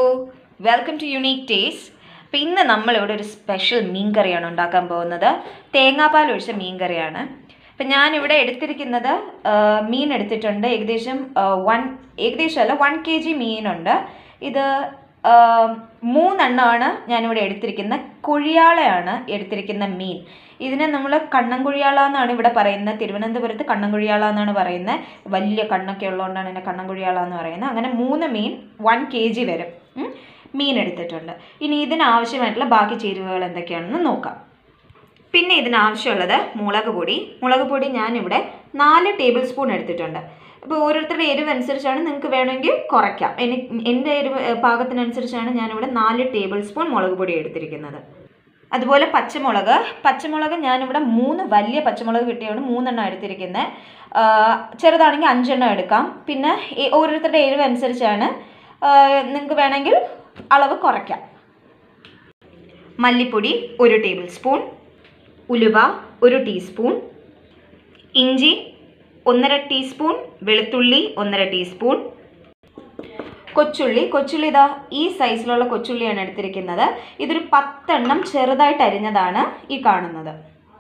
Welcome to unique taste അപ്പം ഇന്ന് നമ്മളിവിടെ ഒരു സ്പെഷ്യൽ മീൻ കറിയാണ് ഉണ്ടാക്കാൻ പോകുന്നത് തേങ്ങാപ്പാൽ ഒഴിച്ച മീൻ കറിയാണ് അപ്പം ഞാനിവിടെ എടുത്തിരിക്കുന്നത് ആ, മീൻ എടുത്തിട്ടുണ്ട് ഏകദേശം വൺ ഏകദേശം അല്ല വൺ കെ ജി മീനുണ്ട് ഇത് ആ, മൂന്നെണ്ണമാണ് ഞാനിവിടെ എടുത്തിരിക്കുന്ന കുഴിയാളയാണ് എടുത്തിരിക്കുന്ന മീൻ ഇതിനെ നമ്മൾ കണ്ണൻകുഴിയാള എന്നാണ് ഇവിടെ പറയുന്നത് തിരുവനന്തപുരത്ത് കണ്ണൻകുഴിയാള എന്നാണ് പറയുന്നത് വലിയ കണ്ണൊക്കെ ഉള്ളതുകൊണ്ടാണ് ഇതിനെ കണ്ണൻകുഴിയാള എന്ന് പറയുന്നത് അങ്ങനെ മൂന്ന് മീൻ വൺ കെ ജി വരും ഉം. മീൻ എടുത്തിട്ടുണ്ട് ഇനി ഇതിനാവശ്യമായിട്ടുള്ള ബാക്കി ചേരുവകൾ എന്തൊക്കെയാണെന്ന് നോക്കാം പിന്നെ ഇതിനാവശ്യമുള്ളത് മുളക് പൊടി മുളക് പൊടി ഞാനിവിടെ നാല് ടേബിൾ സ്പൂൺ എടുത്തിട്ടുണ്ട് അപ്പോൾ ഓരോരുത്തരുടെ എരിവ് അനുസരിച്ചാണ് നിങ്ങൾക്ക് വേണമെങ്കിൽ കുറയ്ക്കാം എനി എൻ്റെ എരിവ് ഏഹ്, പാകത്തിനനുസരിച്ചാണ് ഞാനിവിടെ നാല് ടേബിൾ സ്പൂൺ മുളക് പൊടി എടുത്തിരിക്കുന്നത് അതുപോലെ പച്ചമുളക് പച്ചമുളക് ഞാനിവിടെ മൂന്ന് വലിയ പച്ചമുളക് കിട്ടിയതുകൊണ്ട് മൂന്നെണ്ണം എടുത്തിരിക്കുന്നത് ചെറുതാണെങ്കിൽ അഞ്ചെണ്ണം എടുക്കാം പിന്നെ ഈ ഓരോരുത്തരുടെ എരിവ് അനുസരിച്ചാണ് നിങ്ങൾക്ക് വേണമെങ്കിൽ അളവ് കുറയ്ക്കാം മല്ലിപ്പൊടി ഒരു ടേബിൾ സ്പൂൺ ഉലുവ ഒരു ടീസ്പൂൺ ഇഞ്ചി ഒന്നര ടീസ്പൂൺ വെളുത്തുള്ളി ഒന്നര ടീസ്പൂൺ കൊച്ചുള്ളി കൊച്ചുള്ളി ഇതാ ഈ സൈസിലുള്ള കൊച്ചുള്ളിയാണ് എടുത്തിരിക്കുന്നത് ഇതൊരു പത്തെണ്ണം ചെറുതായിട്ട് അരിഞ്ഞതാണ് ഈ കാണുന്നത്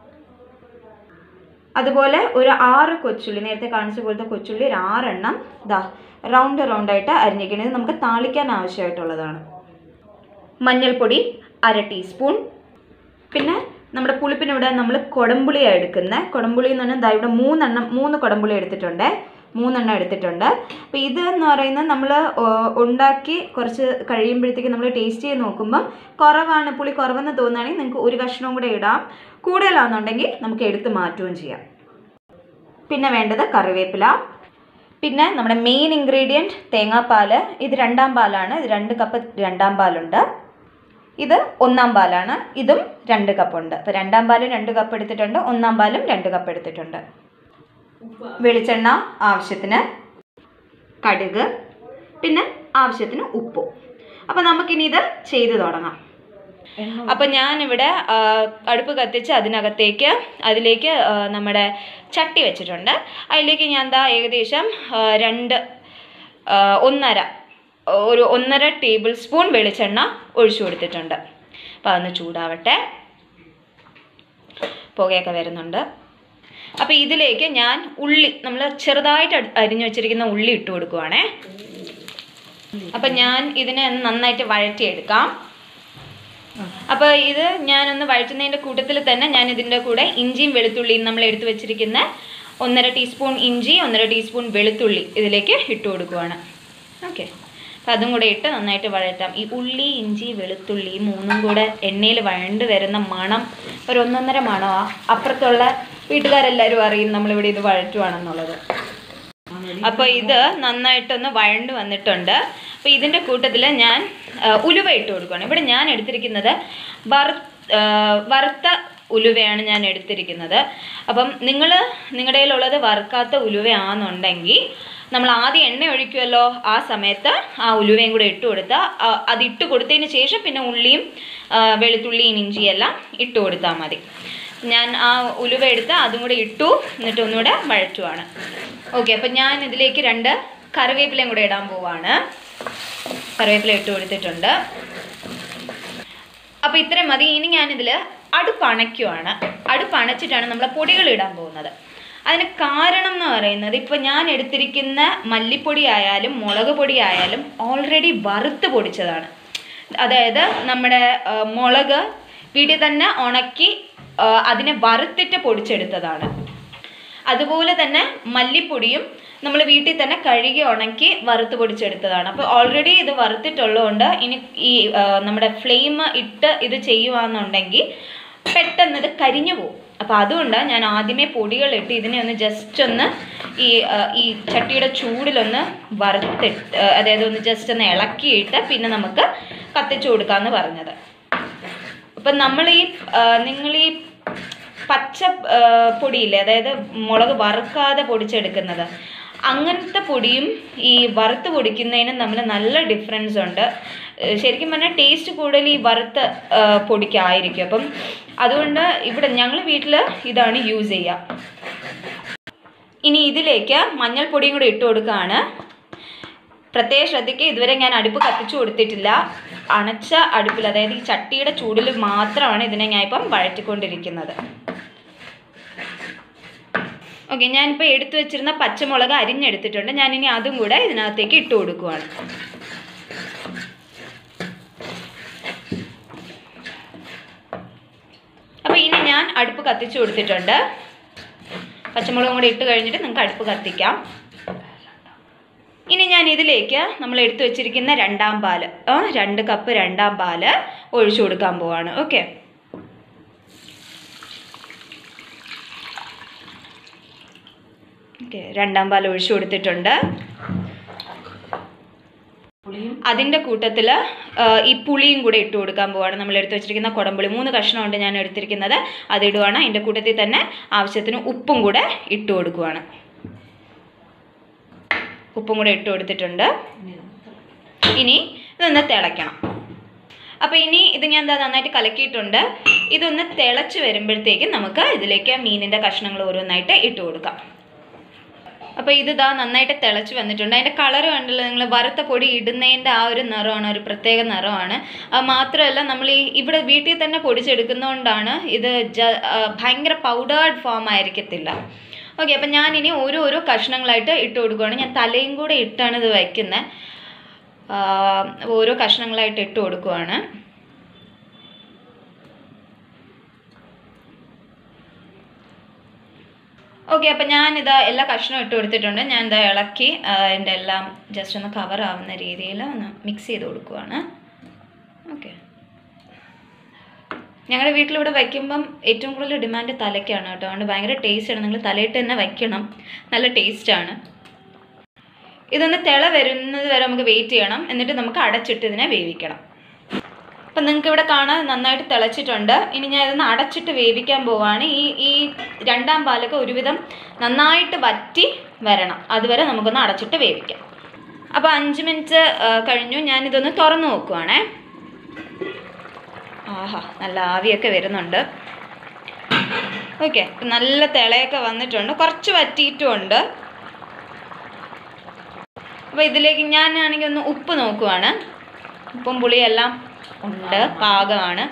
അതുപോലെ ഒരു ആറ് കൊച്ചുള്ളി നേരത്തെ കാണിച്ച പോലത്തെ കൊച്ചുള്ളി ഒരു ആറെണ്ണം ഇതാ റൗണ്ട് റൗണ്ടായിട്ട് അരിഞ്ഞിരിക്കുന്നത് ഇത് നമുക്ക് താളിക്കാൻ ആവശ്യമായിട്ടുള്ളതാണ് മഞ്ഞൾപ്പൊടി അര ടീസ്പൂൺ പിന്നെ നമ്മുടെ പുളിപ്പിനിവിടെ നമ്മൾ കുടംപുളിയാണ് എടുക്കുന്നത് കുടംപുളി എന്ന് പറഞ്ഞാൽ ദാ ഇവിടെ മൂന്നെണ്ണം മൂന്ന് കുടംപുളി എടുത്തിട്ടുണ്ട് മൂന്നെണ്ണം എടുത്തിട്ടുണ്ട് അപ്പോൾ ഇത് എന്ന് പറയുന്നത് നമ്മൾ ഉണ്ടാക്കി കുറച്ച് കഴിയുമ്പോഴത്തേക്ക് നമ്മൾ ടേസ്റ്റ് ചെയ്ത് നോക്കുമ്പം കുറവാണ് പുളി കുറവെന്ന് തോന്നുകയാണെങ്കിൽ നിങ്ങൾക്ക് ഒരു കഷ്ണവും കൂടെ ഇടാം കൂടുതലാണെന്നുണ്ടെങ്കിൽ നമുക്ക് എടുത്ത് മാറ്റുകയും ചെയ്യാം പിന്നെ വേണ്ടത് കറിവേപ്പില പിന്നെ നമ്മുടെ മെയിൻ ഇൻഗ്രീഡിയൻറ്റ് തേങ്ങാപ്പാൽ ഇത് രണ്ടാം പാലാണ് ഇത് രണ്ട് കപ്പ് രണ്ടാം പാലുണ്ട് ഇത് ഒന്നാം പാലാണ് ഇതും രണ്ട് കപ്പുണ്ട് അപ്പോൾ രണ്ടാം പാലും രണ്ട് കപ്പ് എടുത്തിട്ടുണ്ട് ഒന്നാം പാലും രണ്ട് കപ്പ് എടുത്തിട്ടുണ്ട് വെളിച്ചെണ്ണ ആവശ്യത്തിന് കടുക് പിന്നെ ആവശ്യത്തിന് ഉപ്പും അപ്പോൾ നമുക്കിനി ഇത് ചെയ്തു തുടങ്ങാം അപ്പം ഞാനിവിടെ ആ, അടുപ്പ് കത്തിച്ച് അതിനകത്തേക്ക് അതിലേക്ക് ആ, നമ്മുടെ ചട്ടി വെച്ചിട്ടുണ്ട് അതിലേക്ക് ഞാൻ എന്താ ഏകദേശം ആ, രണ്ട് ആ, ഒന്നര ഒരു ഒന്നര ടേബിൾ സ്പൂൺ വെളിച്ചെണ്ണ ഒഴിച്ചു കൊടുത്തിട്ടുണ്ട് അപ്പോൾ അതൊന്ന് ചൂടാവട്ടെ പുകയൊക്കെ വരുന്നുണ്ട് അപ്പോൾ ഇതിലേക്ക് ഞാൻ ഉള്ളി നമ്മൾ ചെറുതായിട്ട് അരി- അരിഞ്ഞു വെച്ചിരിക്കുന്ന ഉള്ളി ഇട്ട് കൊടുക്കുവാണേ അപ്പം ഞാൻ ഇതിനെ ഒന്ന് നന്നായിട്ട് വഴറ്റിയെടുക്കാം അപ്പോൾ ഇത് ഞാനൊന്ന് വഴറ്റുന്നതിൻ്റെ കൂട്ടത്തിൽ തന്നെ ഞാൻ ഇതിൻ്റെ കൂടെ ഇഞ്ചിയും വെളുത്തുള്ളിയും നമ്മൾ എടുത്തു വെച്ചിരിക്കുന്ന ഒന്നര ടീസ്പൂൺ ഇഞ്ചി ഒന്നര ടീസ്പൂൺ വെളുത്തുള്ളി ഇതിലേക്ക് ഇട്ട് കൊടുക്കുവാണ് ഓക്കെ അപ്പോൾ അതും കൂടെ ഇട്ട് നന്നായിട്ട് വഴറ്റാം ഈ ഉള്ളി ഇഞ്ചി വെളുത്തുള്ളി ഈ മൂന്നും കൂടെ എണ്ണയിൽ വഴണ്ട് വരുന്ന മണം ഒരു ഒന്നൊന്നര മണമാ അപ്പുറത്തുള്ള വീട്ടുകാരെല്ലാവരും അറിയും നമ്മളിവിടെ ഇത് വഴറ്റുവാണെന്നുള്ളത് അപ്പോൾ ഇത് നന്നായിട്ടൊന്ന് വഴണ്ട് വന്നിട്ടുണ്ട് അപ്പോൾ ഇതിൻ്റെ കൂട്ടത്തിൽ ഞാൻ ആ, ഉലുവ ഇട്ട് കൊടുക്കുകയാണ് ഇവിടെ ഞാൻ എടുത്തിരിക്കുന്നത് വറു ആ, വറുത്ത ഉലുവയാണ് ഞാൻ എടുത്തിരിക്കുന്നത് അപ്പം നിങ്ങൾ നിങ്ങളുടെ കയ്യിലുള്ളത് വറുക്കാത്ത ഉലുവയാണെന്നുണ്ടെങ്കിൽ നമ്മൾ ആദ്യം എണ്ണ ഒഴിക്കുമല്ലോ ആ സമയത്ത് ആ ഉലുവയും കൂടെ ഇട്ട് കൊടുത്താൽ അത് ഇട്ട് കൊടുത്തതിന് ശേഷം പിന്നെ ഉള്ളിയും ആ, വെളുത്തുള്ളിയും ഇഞ്ചിയും എല്ലാം ഇട്ട് കൊടുത്താൽ മതി ഞാൻ ആ ഉലുവ എടുത്ത് അതും കൂടെ ഇട്ടു എന്നിട്ട് ഒന്നുകൂടെ വഴറ്റുവാണ് ഓക്കെ അപ്പം ഞാൻ ഇതിലേക്ക് രണ്ട് കറിവേപ്പിലയും കൂടെ ഇടാൻ പോവാണ് കറിവേപ്പില ഇട്ട് കൊടുത്തിട്ടുണ്ട് അപ്പോൾ ഇത്രയും മതി ഇനി ഞാനിതിൽ അടുപ്പ് അണയ്ക്കുവാണ് അടുപ്പ് അണച്ചിട്ടാണ് നമ്മൾ പൊടികൾ ഇടാൻ പോകുന്നത് അതിന് കാരണം എന്ന് പറയുന്നത് ഇപ്പോൾ ഞാൻ എടുത്തിരിക്കുന്ന മല്ലിപ്പൊടി ആയാലും മുളക് പൊടി ആയാലും ഓൾറെഡി വറുത്ത് പൊടിച്ചതാണ് അതായത് നമ്മുടെ ആ, മുളക് വീട്ടിൽ തന്നെ ഉണക്കി ആ, അതിനെ വറുത്തിട്ട് പൊടിച്ചെടുത്തതാണ് അതുപോലെ തന്നെ മല്ലിപ്പൊടിയും നമ്മൾ വീട്ടിൽ തന്നെ കഴുകി ഉണക്കി വറുത്ത് പൊടിച്ചെടുത്തതാണ് അപ്പോൾ ഓൾറെഡി ഇത് വറുത്തിട്ടുള്ളതുകൊണ്ട് ഇനി ഈ ആ, നമ്മുടെ ഫ്ലെയിം ഇട്ട് ഇത് ചെയ്യുവാന്നുണ്ടെങ്കിൽ പെട്ടെന്ന് ഇത് കരിഞ്ഞു പോകും അപ്പോൾ അതുകൊണ്ട് ഞാൻ ആദ്യമേ പൊടികളിട്ട് ഇതിനെ ഒന്ന് ജസ്റ്റ് ഒന്ന് ഈ ആ, ഈ ചട്ടിയുടെ ചൂടിലൊന്ന് വറുത്തിട്ട് ആ, അതായത് ഒന്ന് ജസ്റ്റ് ഒന്ന് ഇളക്കിയിട്ട് പിന്നെ നമുക്ക് കത്തിച്ചു കൊടുക്കാമെന്ന് പറഞ്ഞത് അപ്പം നമ്മൾ ഈ നിങ്ങൾ ഈ പച്ച ആ, പൊടിയില്ലേ അതായത് മുളക് വറുക്കാതെ പൊടിച്ചെടുക്കുന്നത് അങ്ങനത്തെ പൊടിയും ഈ വറുത്ത് പൊടിക്കുന്നതിനും തമ്മിൽ നല്ല ഡിഫറൻസ് ഉണ്ട് ഏഹ് ശരിക്കും പറഞ്ഞാൽ ടേസ്റ്റ് കൂടുതൽ ഈ വറുത്ത ആ, പൊടിക്കായിരിക്കും അപ്പം അതുകൊണ്ട് ഇവിടെ ഞങ്ങൾ വീട്ടിൽ ഇതാണ് യൂസ് ചെയ്യുക ഇനി ഇതിലേക്ക് മഞ്ഞൾപ്പൊടിയും കൂടി ഇട്ട് കൊടുക്കുകയാണ് പ്രത്യേക ശ്രദ്ധിക്കുക ഇതുവരെ ഞാൻ അടുപ്പ് കത്തിച്ചു കൊടുത്തിട്ടില്ല അണച്ച അടുപ്പിൽ അതായത് ഈ ചട്ടിയുടെ ചൂടിൽ മാത്രമാണ് ഇതിനെ ഞാൻ ഇപ്പം വഴറ്റിക്കൊണ്ടിരിക്കുന്നത് ഓക്കെ ഞാനിപ്പോൾ എടുത്തു വെച്ചിരുന്ന പച്ചമുളക് അരിഞ്ഞെടുത്തിട്ടുണ്ട് ഞാനിനി അതും കൂടെ ഇതിനകത്തേക്ക് ഇട്ട് കൊടുക്കുവാണ് അപ്പോൾ ഇനി ഞാൻ അടുപ്പ് കത്തിച്ചു കൊടുത്തിട്ടുണ്ട് പച്ചമുളകും കൂടെ ഇട്ട് കഴിഞ്ഞിട്ട് നിങ്ങൾക്ക് അടുപ്പ് കത്തിക്കാം ഇനി ഞാൻ ഇതിലേക്ക് നമ്മൾ എടുത്തു വെച്ചിരിക്കുന്ന രണ്ടാം പാല് ആ, രണ്ട് കപ്പ് രണ്ടാം പാല് ഒഴിച്ചു കൊടുക്കാൻ പോവാണ് ഓക്കെ ഓക്കെ രണ്ടാം പാൽ ഒഴിച്ചു കൊടുത്തിട്ടുണ്ട് അതിൻ്റെ കൂട്ടത്തിൽ ഈ പുളിയും കൂടെ ഇട്ട് കൊടുക്കാൻ പോവാണ് നമ്മൾ എടുത്ത് വെച്ചിരിക്കുന്ന കുടംപുളി മൂന്ന് കഷ്ണമുണ്ട് ഞാൻ എടുത്തിരിക്കുന്നത് അതിടുവാണ് അതിൻ്റെ കൂട്ടത്തിൽ തന്നെ ആവശ്യത്തിന് ഉപ്പും കൂടെ ഇട്ട് കൊടുക്കുവാണ് ഉപ്പും കൂടെ ഇട്ട് കൊടുത്തിട്ടുണ്ട് ഇനി ഇതൊന്ന് തിളയ്ക്കണം അപ്പോൾ ഇനി ഇത് ഞാൻ എന്താ നന്നായിട്ട് കലക്കിയിട്ടുണ്ട് ഇതൊന്ന് തിളച്ച് വരുമ്പോഴത്തേക്കും നമുക്ക് ഇതിലേക്ക് മീനിൻ്റെ കഷ്ണങ്ങൾ ഓരോന്നായിട്ട് ഇട്ട് കൊടുക്കാം അപ്പോൾ ഇത് ഇതാ നന്നായിട്ട് തിളച്ച് വന്നിട്ടുണ്ട് അതിൻ്റെ കളർ കണ്ടല്ലോ നിങ്ങൾ വറുത്ത പൊടി ഇടുന്നതിൻ്റെ ആ ഒരു നിറമാണ് ഒരു പ്രത്യേക നിറമാണ് അത് മാത്രമല്ല നമ്മൾ ഈ ഇവിടെ വീട്ടിൽ തന്നെ പൊടിച്ചെടുക്കുന്നതുകൊണ്ടാണ് ഇത് ജ ആ, ഭയങ്കര പൗഡേർഡ് ഫോം ആയിരിക്കത്തില്ല ഓക്കെ അപ്പം ഞാനിനി ഓരോ ഓരോ കഷ്ണങ്ങളായിട്ട് ഇട്ട് കൊടുക്കുകയാണ് ഞാൻ തലയും കൂടെ ഇട്ടാണ് ഇത് വയ്ക്കുന്നത് ഓരോ കഷ്ണങ്ങളായിട്ട് ഇട്ട് കൊടുക്കുവാണ് ഓക്കെ അപ്പം ഞാനിതാ എല്ലാ കഷ്ണവും ഇട്ട് കൊടുത്തിട്ടുണ്ട് ഞാൻ ഇതാ ഇളക്കി ആ, അതിൻ്റെ എല്ലാം ജസ്റ്റ് ഒന്ന് കവർ ആവുന്ന രീതിയിൽ ഒന്ന് മിക്സ് ചെയ്ത് കൊടുക്കുവാണ് ഓക്കെ ഞങ്ങളുടെ വീട്ടിലിവിടെ വയ്ക്കുമ്പം ഏറ്റവും കൂടുതൽ ഡിമാൻഡ് തലയ്ക്കാണ് കേട്ടോ അതുകൊണ്ട് ഭയങ്കര ടേസ്റ്റാണ് നിങ്ങൾ തലയിട്ട് തന്നെ വയ്ക്കണം നല്ല ടേസ്റ്റാണ് ഇതൊന്ന് തിള വരുന്നത് വരെ നമുക്ക് വെയിറ്റ് ചെയ്യണം എന്നിട്ട് നമുക്ക് അടച്ചിട്ട് ഇതിനെ വേവിക്കണം അപ്പം നിങ്ങൾക്ക് ഇവിടെ കാണാൻ നന്നായിട്ട് തിളച്ചിട്ടുണ്ട് ഇനി ഞാൻ ഇതൊന്ന് അടച്ചിട്ട് വേവിക്കാൻ പോവാണ് ഈ ഈ രണ്ടാം പാലൊക്കെ ഒരുവിധം നന്നായിട്ട് വറ്റി വരണം അതുവരെ നമുക്കൊന്ന് അടച്ചിട്ട് വേവിക്കാം അപ്പോൾ അഞ്ച് മിനിറ്റ് ആ, കഴിഞ്ഞു ഞാനിതൊന്ന് തുറന്നു നോക്കുവാണേ ആഹാ നല്ല ആവിയൊക്കെ വരുന്നുണ്ട് ഓക്കെ നല്ല തിളയൊക്കെ വന്നിട്ടുണ്ട് കുറച്ച് വറ്റിയിട്ടുമുണ്ട് അപ്പോൾ ഇതിലേക്ക് ഞാനാണെങ്കിൽ ഒന്ന് ഉപ്പ് നോക്കുവാണ് ഉപ്പും പുളിയെല്ലാം ഉണ്ട് പാകമാണ്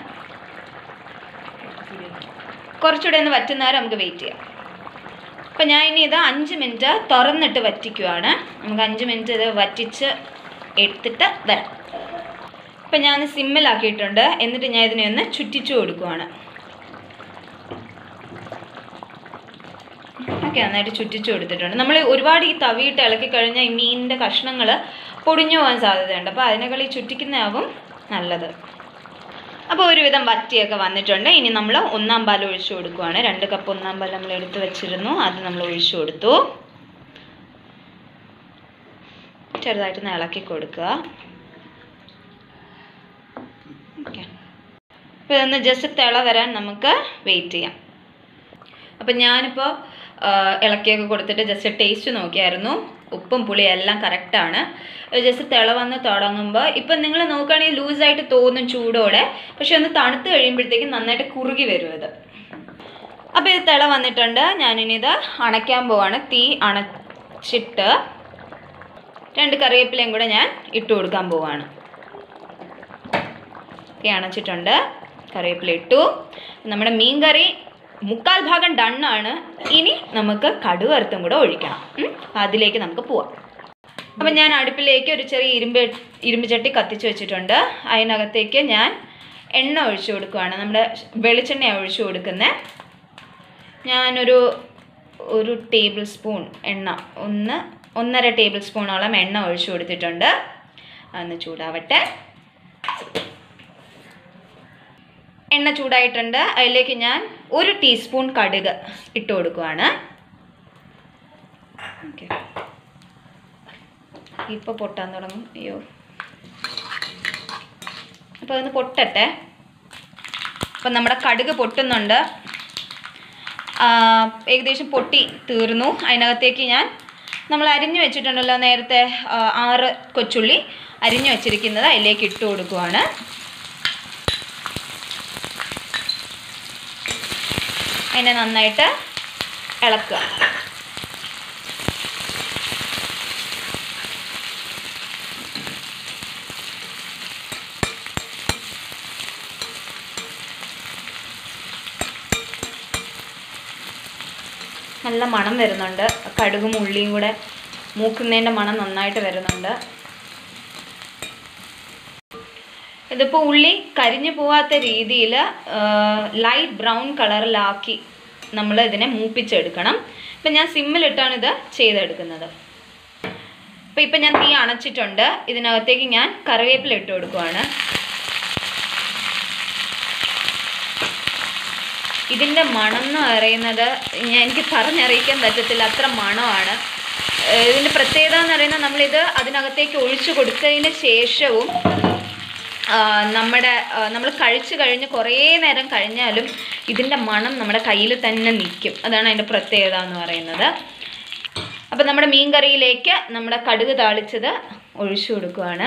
കുറച്ചുകൂടെ ഒന്ന് വറ്റുന്നവരെ നമുക്ക് വെയിറ്റ് ചെയ്യാം അപ്പം ഞാൻ ഇനി ഇത് അഞ്ച് മിനിറ്റ് തുറന്നിട്ട് വറ്റിക്കുവാണ് നമുക്ക് അഞ്ച് മിനിറ്റ് ഇത് വറ്റിച്ച് എടുത്തിട്ട് വരാം അപ്പം ഞാൻ സിമ്മിലാക്കിയിട്ടുണ്ട് എന്നിട്ട് ഞാൻ ഇതിനെ ഒന്ന് ചുറ്റിച്ചു കൊടുക്കുവാണ് ഒക്കെ നന്നായിട്ട് ചുറ്റിച്ചു കൊടുത്തിട്ടുണ്ട് നമ്മൾ ഒരുപാട് ഈ തവിയിട്ട് ഇളക്കി കഴിഞ്ഞാൽ ഈ മീനിൻ്റെ കഷ്ണങ്ങൾ പൊടിഞ്ഞു പോകാൻ സാധ്യതയുണ്ട് അപ്പോൾ അതിനേക്കാൾ ഈ ചുറ്റിക്കുന്നതാവും നല്ലത് അപ്പോൾ ഒരുവിധം വറ്റിയൊക്കെ വന്നിട്ടുണ്ട് ഇനി നമ്മൾ ഒന്നാം പാൽ ഒഴിച്ചു കൊടുക്കുവാണ് രണ്ട് കപ്പ് ഒന്നാം പാൽ നമ്മൾ എടുത്ത് വെച്ചിരുന്നു അത് നമ്മൾ ഒഴിച്ചു കൊടുത്തു ചെറുതായിട്ടൊന്ന് ഇളക്കി കൊടുക്കുക ഓക്കെ അപ്പോൾ ഇതൊന്ന് ജസ്റ്റ് തിള വരാൻ നമുക്ക് വെയിറ്റ് ചെയ്യാം അപ്പം ഞാനിപ്പോൾ ഇളക്കിയൊക്കെ കൊടുത്തിട്ട് ജസ്റ്റ് ടേസ്റ്റ് നോക്കിയായിരുന്നു ഉപ്പും പുളിയും എല്ലാം കറക്റ്റാണ് ജസ്റ്റ് തിള വന്ന് തുടങ്ങുമ്പോൾ ഇപ്പം നിങ്ങൾ നോക്കുകയാണെങ്കിൽ ലൂസായിട്ട് തോന്നും ചൂടോടെ പക്ഷെ ഒന്ന് തണുത്ത് കഴിയുമ്പോഴത്തേക്കും നന്നായിട്ട് കുറുകി വരും ഇത് അപ്പോൾ ഇത് തിള വന്നിട്ടുണ്ട് ഞാനിനി ഇത് അണയ്ക്കാൻ പോവാണ് തീ അണച്ചിട്ട് രണ്ട് കറിവേപ്പിലയും കൂടെ ഞാൻ ഇട്ട് കൊടുക്കാൻ പോവാണ് തീ അണച്ചിട്ടുണ്ട് കറിവേപ്പില ഇട്ടു നമ്മുടെ മീൻ കറി മുക്കാൽ ഭാഗം ഡണ്ണാണ് ഇനി നമുക്ക് കടുവറുത്തും കൂടെ ഒഴിക്കണം ഉം. അപ്പം അതിലേക്ക് നമുക്ക് പോവാം അപ്പം ഞാൻ അടുപ്പിലേക്ക് ഒരു ചെറിയ ഇരുമ്പ് ഇരുമ്പ് ചട്ടി കത്തിച്ച് വെച്ചിട്ടുണ്ട് അതിനകത്തേക്ക് ഞാൻ എണ്ണ ഒഴിച്ചു കൊടുക്കുകയാണ് നമ്മുടെ വെളിച്ചെണ്ണയാണ് ഒഴിച്ചു കൊടുക്കുന്നത് ഞാനൊരു ഒരു ടേബിൾ സ്പൂൺ എണ്ണ ഒന്ന് ഒന്നര ടേബിൾ സ്പൂണോളം എണ്ണ ഒഴിച്ചു കൊടുത്തിട്ടുണ്ട് അതൊന്ന് ചൂടാവട്ടെ എണ്ണ ചൂടായിട്ടുണ്ട് അതിലേക്ക് ഞാൻ ഒരു ടീസ്പൂൺ കടുക് ഇട്ട് കൊടുക്കുവാണ് ഓക്കെ ഇപ്പോൾ പൊട്ടാൻ തുടങ്ങും അയ്യോ അപ്പോൾ അതൊന്ന് പൊട്ടട്ടെ അപ്പം നമ്മുടെ കടുക് പൊട്ടുന്നുണ്ട് ആ, ഏകദേശം പൊട്ടി തീർന്നു അതിനകത്തേക്ക് ഞാൻ നമ്മൾ അരിഞ്ഞു വെച്ചിട്ടുണ്ടല്ലോ നേരത്തെ ആ, ആറ് കൊച്ചുള്ളി അരിഞ്ഞു വെച്ചിരിക്കുന്നത് അതിലേക്ക് ഇട്ട് കൊടുക്കുവാണ് അതിനെ നന്നായിട്ട് ഇളക്കുക നല്ല മണം വരുന്നുണ്ട് കടുകും ഉള്ളിയും കൂടെ മൂക്കുന്നതിൻ്റെ മണം നന്നായിട്ട് വരുന്നുണ്ട് ഇതിപ്പോൾ ഉള്ളി കരിഞ്ഞു പോവാത്ത രീതിയിൽ ലൈറ്റ് ബ്രൗൺ കളറിലാക്കി നമ്മൾ ഇതിനെ മൂപ്പിച്ചെടുക്കണം ഇപ്പം ഞാൻ സിമ്മിലിട്ടാണ് ഇത് ചെയ്തെടുക്കുന്നത് അപ്പോൾ ഇപ്പം ഞാൻ തീ അണച്ചിട്ടുണ്ട് ഇതിനകത്തേക്ക് ഞാൻ കറിവേപ്പില ഇട്ട് കൊടുക്കുവാണ് ഇതിൻ്റെ മണം എന്ന് പറയുന്നത് ഞാൻ എനിക്ക് പറഞ്ഞറിയിക്കാൻ പറ്റത്തില്ല അത്ര മണമാണ് ഏഹ് ഇതിൻ്റെ പ്രത്യേകത എന്ന് പറയുന്നത് നമ്മളിത് അതിനകത്തേക്ക് ഒഴിച്ചു കൊടുത്തതിന് ശേഷവും ആ, നമ്മുടെ നമ്മൾ കഴിച്ചു കഴിഞ്ഞ് കുറേ നേരം കഴിഞ്ഞാലും ഇതിൻ്റെ മണം നമ്മുടെ കയ്യിൽ തന്നെ നിൽക്കും അതാണ് അതിൻ്റെ പ്രത്യേകത എന്ന് പറയുന്നത് അപ്പം നമ്മുടെ മീൻ കറിയിലേക്ക് നമ്മുടെ കടുക് താളിച്ചത് ഒഴിച്ചു കൊടുക്കുവാണ്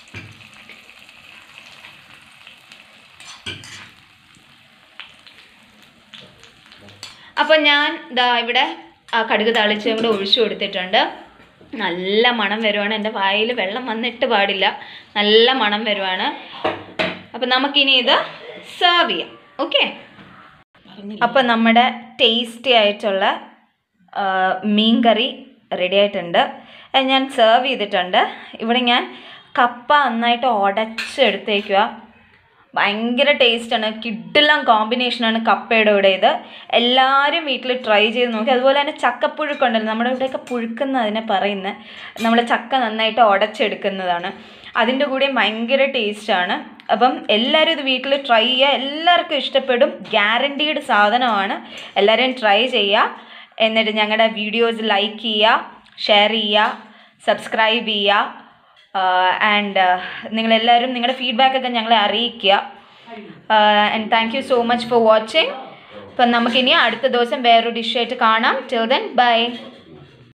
അപ്പം ഞാൻ ദാ ഇവിടെ ആ കടുക് താളിച്ചതും കൂടെ ഒഴിച്ചു കൊടുത്തിട്ടുണ്ട് നല്ല മണം വരുവാണ് എൻ്റെ വായിൽ വെള്ളം വന്നിട്ട് പാടില്ല നല്ല മണം വരുവാണ് അപ്പം നമുക്കിനി ഇത് സെർവ് ചെയ്യാം ഓക്കെ അപ്പം നമ്മുടെ ടേസ്റ്റി ആയിട്ടുള്ള ആ, മീൻ കറി റെഡി ആയിട്ടുണ്ട് അത് ഞാൻ സെർവ് ചെയ്തിട്ടുണ്ട് ഇവിടെ ഞാൻ കപ്പ നന്നായിട്ട് ഉടച്ചെടുത്തേക്കുക ഭയങ്കര ടേസ്റ്റാണ് കിഡിലും കോമ്പിനേഷനാണ് കപ്പയുടെ കൂടെ ഇത് എല്ലാവരും വീട്ടിൽ ട്രൈ ചെയ്ത് നോക്കി അതുപോലെ തന്നെ ചക്കപ്പുഴുക്കുണ്ടല്ലോ നമ്മുടെ ഇവിടെയൊക്കെ പുഴുക്കുന്ന അതിനെ പറയുന്നത് നമ്മൾ ചക്ക നന്നായിട്ട് ഉടച്ചെടുക്കുന്നതാണ് അതിൻ്റെ കൂടെ ഭയങ്കര ടേസ്റ്റാണ് അപ്പം എല്ലാവരും ഇത് വീട്ടിൽ ട്രൈ ചെയ്യുക എല്ലാവർക്കും ഇഷ്ടപ്പെടും ഗ്യാരണ്ടീഡ് സാധനമാണ് എല്ലാവരും ട്രൈ ചെയ്യുക എന്നിട്ട് ഞങ്ങളുടെ വീഡിയോസ് ലൈക്ക് ചെയ്യുക ഷെയർ ചെയ്യുക സബ്സ്ക്രൈബ് ചെയ്യുക ആൻഡ് നിങ്ങളെല്ലാവരും നിങ്ങളുടെ ഫീഡ്ബാക്കൊക്കെ ഞങ്ങളെ അറിയിക്കുക and thank you so much for watching അപ്പം നമുക്കിനി അടുത്ത ദിവസം വേറൊരു ഡിഷായിട്ട് കാണാം ടിൽ ദെൻ ബൈ